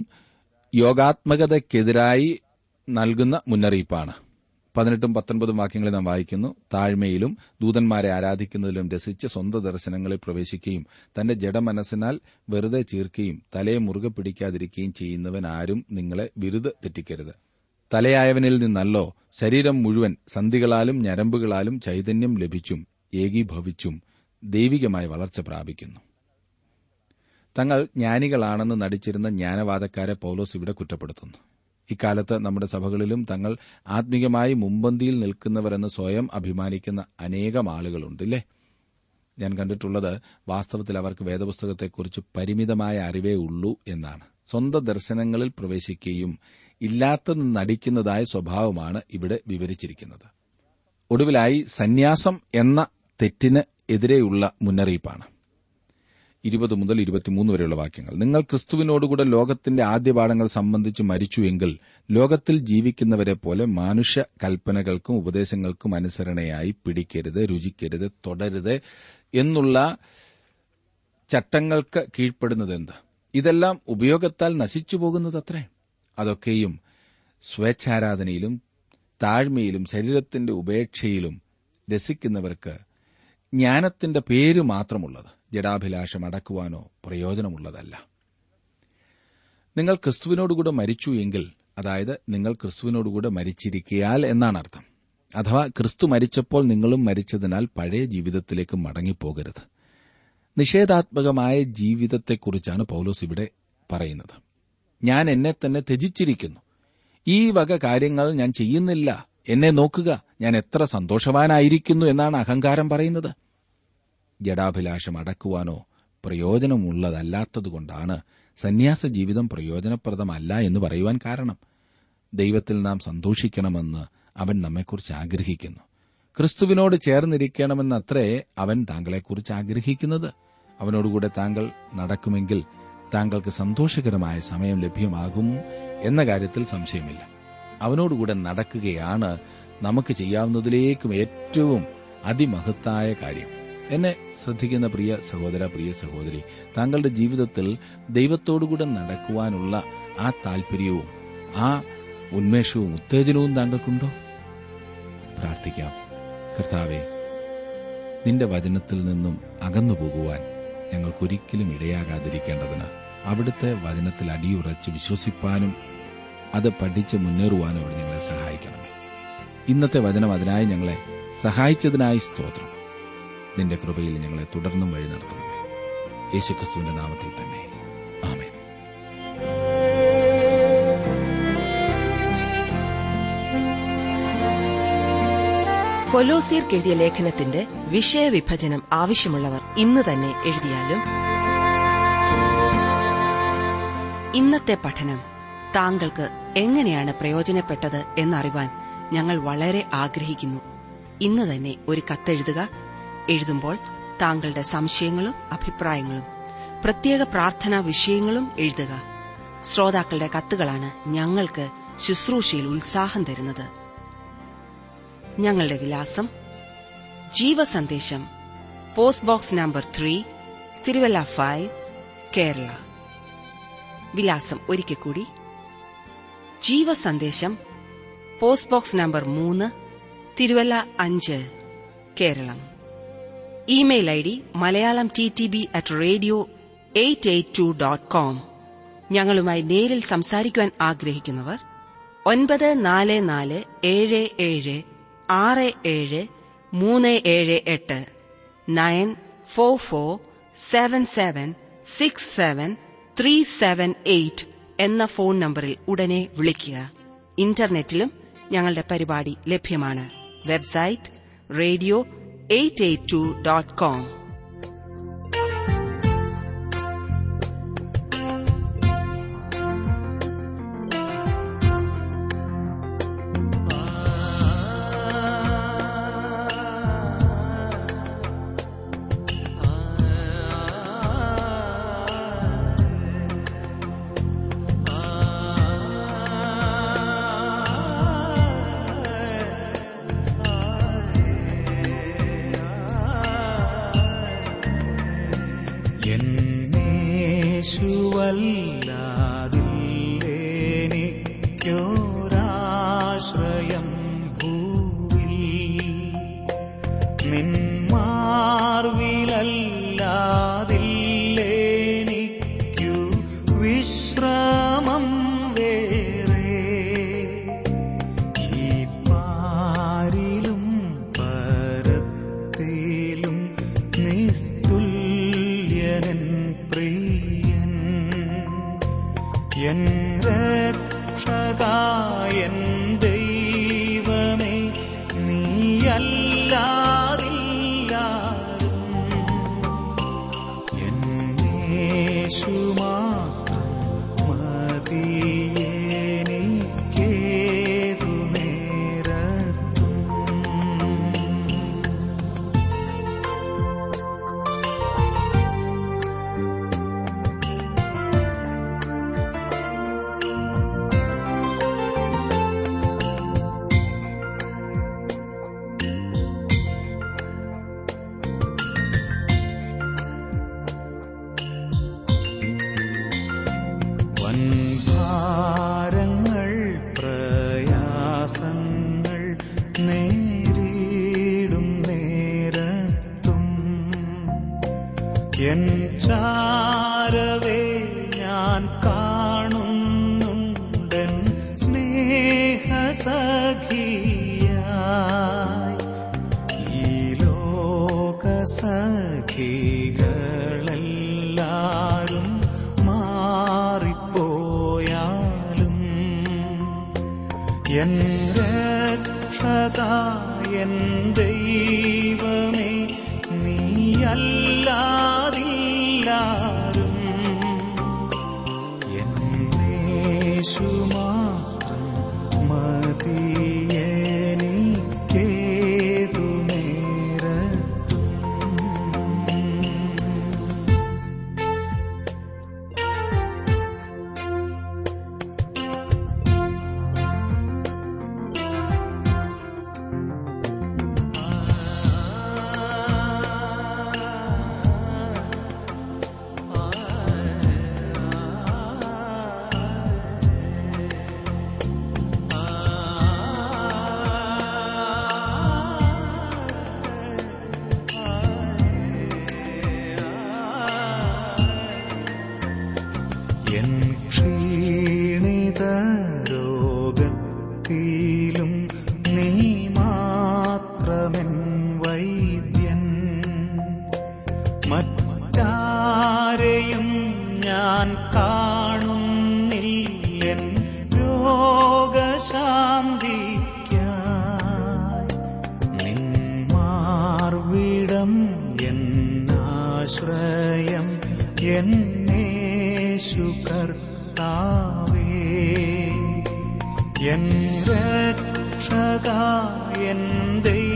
യോഗാത്മകതയ്ക്കെതിരായി നൽകുന്ന മുന്നറിയിപ്പാണ് പതിനെട്ടും പത്തൊൻപതും വാക്യങ്ങളിൽ നാം വായിക്കുന്നു താഴ്മയിലും ദൂതന്മാരെ ആരാധിക്കുന്നതിലും രസിച്ച് സ്വന്തം ദർശനങ്ങളിൽ പ്രവേശിക്കുകയും തന്റെ ജഡമനസ്സിനാൽ വെറുതെ ചീർക്കുകയും തലയെ മുറുകെ പിടിക്കാതിരിക്കുകയും ചെയ്യുന്നവൻ ആരും നിങ്ങളെ വിരുത് തെറ്റിക്കരുത് തലയായവനിൽ നിന്നല്ലോ ശരീരം മുഴുവൻ സന്ധികളാലും ഞരമ്പുകളാലും ചൈതന്യം ലഭിച്ചും ഏകീഭവിച്ചും ദൈവികമായ വളർച്ച പ്രാപിക്കുന്നു തങ്ങൾ ജ്ഞാനികളാണെന്ന് നടിച്ചിരുന്ന ജ്ഞാനവാദക്കാരെ പൌലോസ് ഇവിടെ കുറ്റപ്പെടുത്തുന്നു ഇക്കാലത്ത് നമ്മുടെ സഭകളിലും തങ്ങൾ ആത്മീകമായി മുമ്പന്തിയിൽ നിൽക്കുന്നവരെന്ന് സ്വയം അഭിമാനിക്കുന്ന അനേകം ആളുകളുണ്ടല്ലേ ഞാൻ കണ്ടിട്ടുള്ളത് വാസ്തവത്തിൽ അവർക്ക് വേദപുസ്തകത്തെക്കുറിച്ച് പരിമിതമായ അറിവേ ഉള്ളൂ എന്നാണ് സ്വന്തം ദർശനങ്ങളിൽ പ്രവേശിക്കുകയും ഇല്ലാത്തത് നടിക്കുന്നതായ സ്വഭാവമാണ് ഇവിടെ വിവരിച്ചിരിക്കുന്നത് ഒടുവിലായി സന്യാസം എന്ന തെറ്റിന് എതിരെയുള്ള മുന്നറിയിപ്പാണ് ഇരുപത് മുതൽ ഇരുപത്തിമൂന്ന് വരെയുള്ള വാക്യങ്ങൾ നിങ്ങൾ ക്രിസ്തുവിനോടുകൂടെ ലോകത്തിന്റെ ആദ്യപാഠങ്ങൾ സംബന്ധിച്ച് മരിച്ചുവെങ്കിൽ ലോകത്തിൽ ജീവിക്കുന്നവരെ പോലെ മാനുഷ്യ കൽപ്പനകൾക്കും ഉപദേശങ്ങൾക്കും അനുസരണയായി പിടിക്കരുത് രുചിക്കരുത് തുടരുത് എന്നുള്ള ചട്ടങ്ങൾക്ക് കീഴ്പ്പെടുന്നതെന്ത് ഇതെല്ലാം ഉപയോഗത്താൽ നശിച്ചു പോകുന്നതത്രേ അതൊക്കെയും സ്വേച്ഛാരാധനയിലും താഴ്മയിലും ശരീരത്തിന്റെ ഉപേക്ഷയിലും രസിക്കുന്നവർക്ക് ജ്ഞാനത്തിന്റെ പേര് മാത്രമുള്ളത് ജഡാഭിലാഷം അടക്കുവാനോ പ്രയോജനമുള്ളതല്ല നിങ്ങൾ ക്രിസ്തുവിനോടുകൂടെ മരിച്ചു എങ്കിൽ അതായത് നിങ്ങൾ ക്രിസ്തുവിനോടുകൂടെ മരിച്ചിരിക്കയാൽ എന്നാണ് അർത്ഥം അഥവാ ക്രിസ്തു മരിച്ചപ്പോൾ നിങ്ങളും മരിച്ചതിനാൽ പഴയ ജീവിതത്തിലേക്ക് മടങ്ങിപ്പോകരുത് നിഷേധാത്മകമായ ജീവിതത്തെക്കുറിച്ചാണ് പൌലോസ് ഇവിടെ പറയുന്നത് ഞാൻ എന്നെ തന്നെ ത്യജിച്ചിരിക്കുന്നു ഈ വക കാര്യങ്ങൾ ഞാൻ ചെയ്യുന്നില്ല എന്നെ നോക്കുക ഞാൻ എത്ര സന്തോഷവാനായിരിക്കുന്നു എന്നാണ് അഹങ്കാരം പറയുന്നത് ജഡാഭിലാഷം അടക്കുവാനോ പ്രയോജനമുള്ളതല്ലാത്തതുകൊണ്ടാണ് സന്യാസ ജീവിതം പ്രയോജനപ്രദമല്ല എന്ന് പറയുവാൻ കാരണം ദൈവത്തിൽ നാം സന്തോഷിക്കണമെന്ന് അവൻ നമ്മെക്കുറിച്ച് ആഗ്രഹിക്കുന്നു ക്രിസ്തുവിനോട് ചേർന്നിരിക്കണമെന്നത്രേ അവൻ താങ്കളെക്കുറിച്ച് ആഗ്രഹിക്കുന്നത് അവനോടുകൂടെ താങ്കൾ നടക്കുമെങ്കിൽ താങ്കൾക്ക് സന്തോഷകരമായ സമയം ലഭ്യമാകും എന്ന കാര്യത്തിൽ സംശയമില്ല അവനോടുകൂടെ നടക്കുകയാണ് നമുക്ക് ചെയ്യാവുന്നതിലേക്കും ഏറ്റവും അതിമഹത്തായ കാര്യം എന്നെ ശ്രദ്ധിക്കുന്ന പ്രിയ സഹോദര പ്രിയ സഹോദരി താങ്കളുടെ ജീവിതത്തിൽ ദൈവത്തോടുകൂടെ നടക്കുവാനുള്ള ആ താൽപര്യവും ആ ഉന്മേഷവും ഉത്തേജനവും താങ്കൾക്കുണ്ടോ പ്രാർത്ഥിക്കാം കർത്താവെ നിന്റെ വചനത്തിൽ നിന്നും അകന്നു പോകുവാൻ ഞങ്ങൾക്കൊരിക്കലും ഇടയാകാതിരിക്കേണ്ടതിന് അവിടുത്തെ വചനത്തിൽ അടിയുറച്ച് വിശ്വസിപ്പാനും അത് പഠിച്ച് മുന്നേറുവാനും അവിടെ ഞങ്ങളെ സഹായിക്കണമേ ഇന്നത്തെ വചനം അതിനായി ഞങ്ങളെ സഹായിച്ചതിനായി സ്തോത്രം നിന്റെ കൃപയിൽ ഞങ്ങളെ തുടർന്നും വഴി നടത്തണമേ യേശുക്രിസ്തുവിന്റെ നാമത്തിൽ തന്നെ ആമേൻ കൊലോസിയർക്ക് എഴുതിയ ലേഖനത്തിന്റെ വിഷയവിഭജനം ആവശ്യമുള്ളവർ ഇന്ന് തന്നെ എഴുതിയാലും ഇന്നത്തെ പഠനം താങ്കൾക്ക് എങ്ങനെയാണ് പ്രയോജനപ്പെട്ടത് എന്നറിവാൻ ഞങ്ങൾ വളരെ ആഗ്രഹിക്കുന്നു ഇന്ന് തന്നെ ഒരു കത്തെഴുതുക എഴുതുമ്പോൾ താങ്കളുടെ സംശയങ്ങളും അഭിപ്രായങ്ങളും പ്രത്യേക പ്രാർത്ഥനാ വിഷയങ്ങളും എഴുതുക ശ്രോതാക്കളുടെ കത്തുകളാണ് ഞങ്ങൾക്ക് ശുശ്രൂഷയിൽ ഉത്സാഹം തരുന്നത് ഞങ്ങളുടെ വിലാസം ജീവസന്ദേശം post box number three Thiruvalla five Kerala വിലാസം ഒരിക്കൽ കൂടി ജീവസന്ദേശം പോസ്റ്റ് ബോക്സ് നമ്പർ മൂന്ന് തിരുവല്ല അഞ്ച് Keralam email I D Malayalam T T B at radio eight eight two dot com ഞങ്ങളുമായി നേരിൽ സംസാരിക്കുവാൻ ആഗ്രഹിക്കുന്നവർ ഒൻപത് നാല് നാല് ഏഴ് ഏഴ് ആറ് ഏഴ് മൂന്ന് ഏഴ് എട്ട് nine four four seven seven six seven three seven eight എന്ന ഫോൺ നമ്പറിൽ ഉടനെ വിളിക്കുക ഇന്റർനെറ്റിലും ഞങ്ങളുടെ പരിപാടി ലഭ്യമാണ് website radio eight eight two dot com എന്നേശുവല്ലാതില്ലേനിക്കൊരാശ്രയം ഭൂവിൽ നിന്മാർവിലല്ലാതില്ലേനിക്കു വിശ്രമം വേറെ ഈ പാരിലും പരത്തിലും നിസ്തുല്യനൻ പ്രിയൻ എൻ രക്ഷകായൻ ദൈവമേ നീയല്ലാതില്ലാരും എന്നേശു മാത്രം മതിയേനിക്കേതു നേരത്തും വൻഭാരങ്ങൾ പ്രയാസങ്ങൾ നേരിടും നേരത്തും എൻ ചാരവേ ഞാൻ കാണുന്നുണ്ടൻ സ്നേഹസഖിയായി ഈ ലോകസഖികളെല്ലാരും മാറിപ്പോയാലും എൻ രക്ഷക എൻ ദൈവമേ നീയല്ലാതില്ലാരും എന്നേശു മാത്രം മതിയേനിക്കേതു നേരത്തും എൻ ക്ഷീണിത രോഗത്തിലും നീ മാത്രമെൻ വൈദ്യൻ മറ്റാരെയും ഞാൻ കാണുന്നില്ലൻ രോഗശാന്തിക്കായി നിൻ മാർവിടം എന്നാശ്രയം എന്നേശു കർത്താവേ എൻ രക്ഷക എൻ ദൈവം